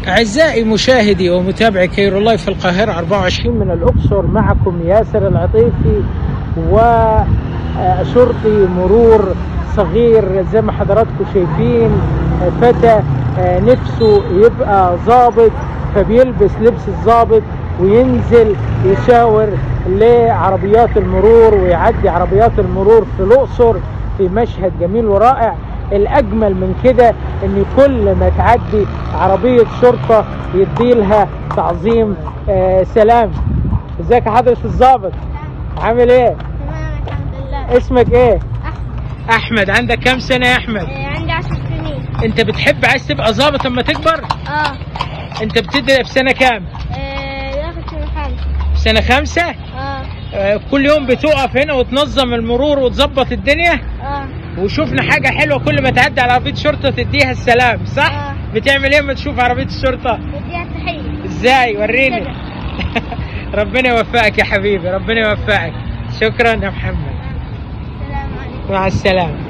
أعزائي مشاهدي ومتابعي كيرو لايف في القاهرة 24 من الأقصر معكم ياسر العطيفي وشرطي مرور صغير زي ما حضراتكم شايفين فتى نفسه يبقى ظابط فبيلبس لبس الظابط وينزل يشاور لعربيات المرور ويعدي عربيات المرور في الأقصر في مشهد جميل ورائع الاجمل من كده ان كل ما تعدي عربيه شرطه يديلها تعظيم آه سلام ازيك يا حضره الضابط عامل ايه تمام الحمد لله اسمك ايه أحمد احمد عندك كام سنه يا احمد آه، عندي عشر سنين انت بتحب عايز تبقى ظابط لما تكبر اه انت بتبدا في سنه كام آه، داخل سنة خامسة في سنه خمسة اه آه كل يوم بتقف هنا وتنظم المرور وتظبط الدنيا اه وشوفنا حاجه حلوه كل ما تعدي على عربيه شرطه تديها السلام صح آه. بتعمل ايه لما تشوف عربيه الشرطه بديها التحية ازاي وريني كده. ربنا يوفقك يا حبيبي ربنا يوفقك شكرا يا محمد السلام عليكم مع السلامه